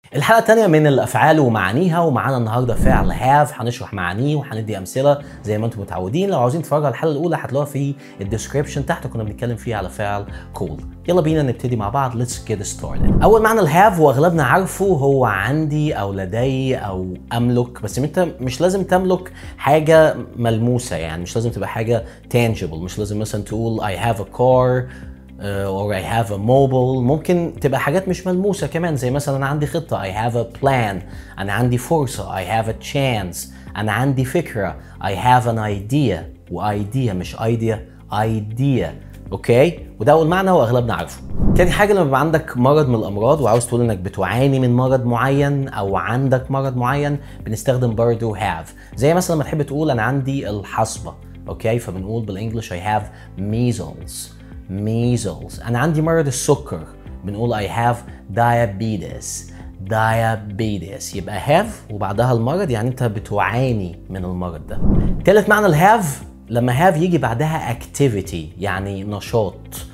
الحلقة التانية من الأفعال ومعانيها ومعانا النهاردة فعل have هنشرح معانيه وهندي أمثلة زي ما أنتم متعودين لو عاوزين تتفرجوا على الحلقة الأولى هتلاقوها في الديسكربشن تحت كنا بنتكلم فيه على فعل cool يلا بينا نبتدي مع بعض let's get started أول معنى الهاف وأغلبنا عارفه هو عندي أو لدي أو أملك بس أنت مش لازم تملك حاجة ملموسة يعني مش لازم تبقى حاجة tangible مش لازم مثلا تقول I have a car uh, or I have a mobile ممكن تبقى حاجات مش ملموسة كمان زي مثلا أنا عندي خطة I have a plan أنا عندي فرصة I have a chance أنا عندي فكرة I have an idea وidea مش idea idea اوكي وده اول معنى واغلبنا عارفه تاني حاجه لما يبقى عندك مرض من الامراض وعاوز تقول انك بتعاني من مرض معين او عندك مرض معين بنستخدم برضه have زي مثلا لما تحب تقول انا عندي الحصبه اوكي فبنقول بالانجلش I have measles measles انا عندي مرض السكر بنقول I have diabetes diabetes يبقى have وبعدها المرض يعني انت بتعاني من المرض ده تالت معنى الهاف لما have يجي بعدها activity يعني نشاط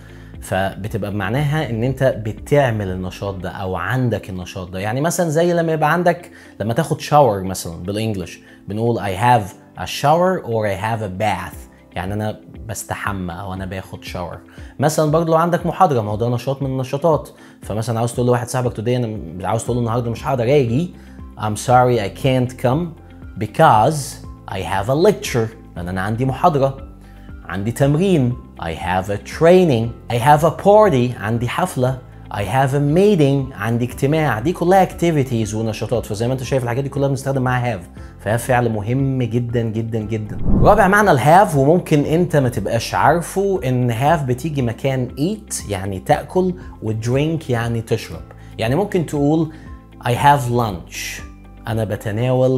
فبتبقى بمعناها ان انت بتعمل النشاط ده او عندك النشاط ده يعني مثلا زي لما يبقى عندك لما تاخد شاور مثلا بالانجلش بنقول I have a shower or I have a bath يعني انا بستحمى او انا باخد شاور مثلا برضه لو عندك محاضره ما هو ده نشاط من النشاطات فمثلا عاوز تقول لواحد صاحبك تودي انا عاوز تقول له النهارده مش هقدر اجي I'm sorry I can't come because I have a lecture لان انا عندي محاضره عندي تمرين I have a training I have a party عندي حفله I have a meeting عندي اجتماع دي كلها activities ونشاطات فزي ما انت شايف الحاجات دي كلها بنستخدم معاها have فهي فعل مهم جدا جدا جدا رابع معنى الهاف وممكن انت ما تبقاش عارفه ان هاف بتيجي مكان eat يعني تاكل ودرينك يعني تشرب يعني ممكن تقول I have lunch انا بتناول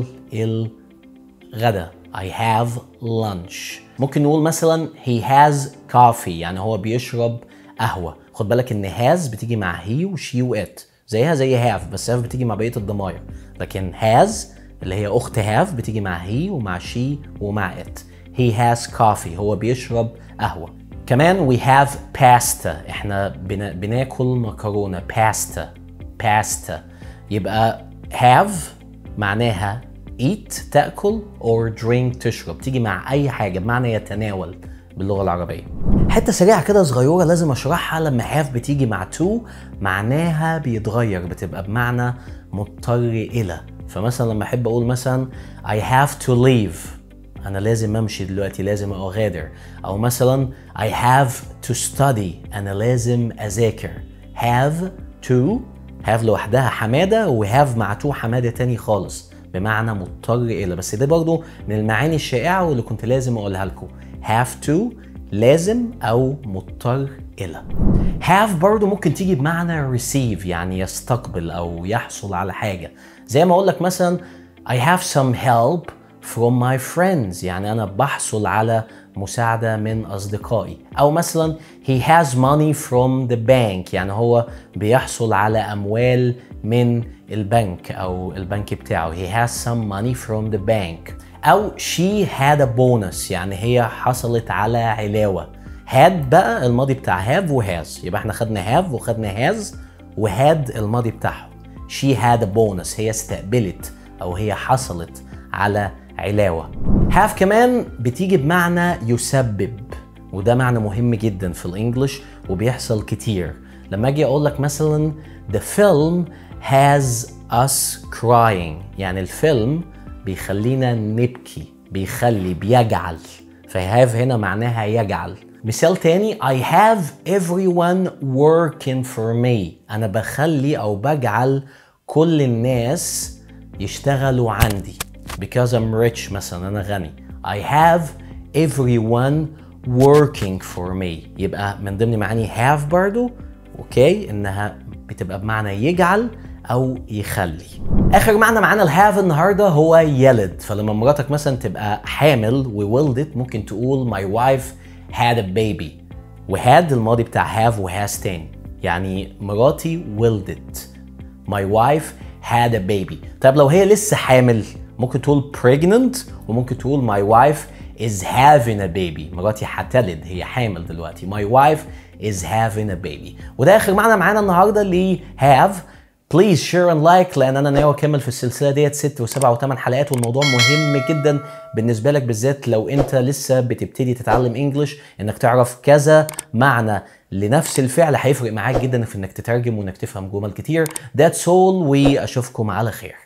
الغداء I have lunch ممكن نقول مثلا he has coffee يعني هو بيشرب قهوة خد بالك ان has بتيجي مع he وشي وات زيها زي have بس have بتيجي مع بقية الضماير لكن has اللي هي اخت have بتيجي مع he ومع she ومع it he has coffee هو بيشرب قهوة كمان we have pasta احنا بنا بناكل مكرونة pasta pasta يبقى have معناها eat تاكل or drink تشرب تيجي مع اي حاجه بمعنى يتناول باللغه العربيه حته سريعه كده صغيره لازم اشرحها لما have بتيجي مع to معناها بيتغير بتبقى بمعنى مضطر الى فمثلا لما احب اقول مثلا I have to leave انا لازم امشي دلوقتي لازم اغادر او مثلا I have to study انا لازم اذاكر have to have لوحدها حماده وهاف مع to حماده تاني خالص بمعنى مضطر الى بس ده برضو من المعاني الشائعه واللي كنت لازم اقولها لكم have to لازم او مضطر الى have برضو ممكن تيجي بمعنى receive يعني يستقبل او يحصل على حاجه زي ما اقول لك مثلا I have some help from my friends يعني انا بحصل على مساعدة من أصدقائي أو مثلا he has money from the bank يعني هو بيحصل على أموال من البنك أو البنك بتاعه he has some money from the bank أو she had a bonus يعني هي حصلت على علاوة had بقى الماضي بتاع have و has يبقى احنا خدنا have وخدنا has وهاد الماضي بتاعهم she had a bonus هي استقبلت أو هي حصلت على علاوة have كمان بتيجي بمعنى يسبب وده معنى مهم جدا في الانجليش وبيحصل كتير لما اجي اقول لك مثلا the film has us crying يعني الفيلم بيخلينا نبكي بيخلي بيجعل فهاف هنا معناها يجعل مثال تاني I have everyone working for me أنا بخلي أو بجعل كل الناس يشتغلوا عندي because I'm rich مثلا أنا غني I have everyone working for me يبقى من ضمن معاني have برضو اوكي انها بتبقى بمعنى يجعل او يخلي اخر معنى معانا الهاف النهارده هو يلد فلما مراتك مثلا تبقى حامل وولدت ممكن تقول my wife had a baby وهاد الماضي بتاع have وهاز تاني يعني مراتي ولدت my wife had a baby طب لو هي لسه حامل ممكن تقول pregnant وممكن تقول my wife is having a baby مراتي هتلد هي حامل دلوقتي my wife is having a baby وده اخر معنى معانا النهارده ل have بليز شير اند لايك لان انا ناوي اكمل في السلسله ديت ست وسبع وثمان حلقات والموضوع مهم جدا بالنسبه لك بالذات لو انت لسه بتبتدي تتعلم انجلش انك تعرف كذا معنى لنفس الفعل هيفرق معاك جدا في انك تترجم وانك تفهم جمل كتير ذاتس اول واشوفكم على خير